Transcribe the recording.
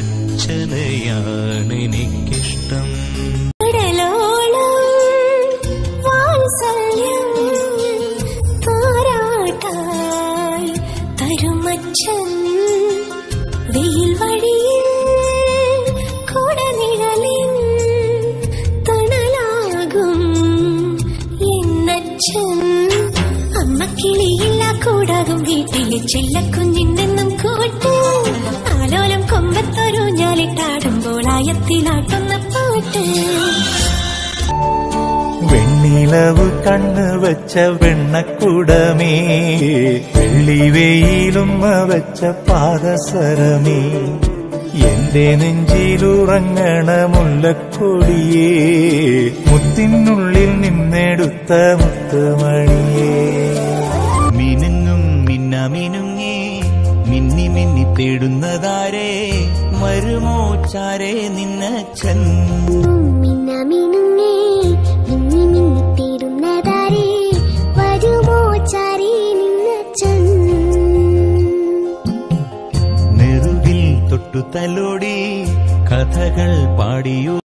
അച്ഛനെയാണെനിക്കിഷ്ടം കടലോളം വാത്സല്യം താരാട്ടായി തരുമച്ചൻ വെയിൽ വഴിയിൽ കുടനിഴലിൻ തണലാകും എന്നച്ഛൻ അമ്മക്കിളിയില്ല കൂടാകും വീട്ടിലെ ചെല്ലക്കുഞ്ഞിന്നെന്നും കൂട്ട് ആലോലം കൊമ്പത്തൊരു ഞാലിട്ടാടുമ്പോൾ ആയത്തിലാട്ടുന്ന പാട്ട് വെണ്ണിലവ് കണ്ണ് വെച്ച വെണ്ണക്കുടമേ വെള്ളിവെയിലുമ്മ വെച്ച പാദസരമേ എന്റെ നെഞ്ചിലുറങ്ങണ മുല്ലക്കൊടിയേ മുത്തിനുള്ളിൽ നിന്നെടുത്ത മുത്തുമണിയേ മിനുങ്ങും മിന്നമിനുങ്ങി മിന്നി മിന്നി തേടുന്നതാരേ മരുമോ ചാരേ നിന്നച്ഛൻ മിന്നമിനുങ്ങേ മിന്നി മിന്നി തേടുന്നതാരേ വരുമോ ചാരി നിന്നച്ചൻ നെറുകിൽ തൊട്ടു തലോടി കഥകൾ പാടിയോ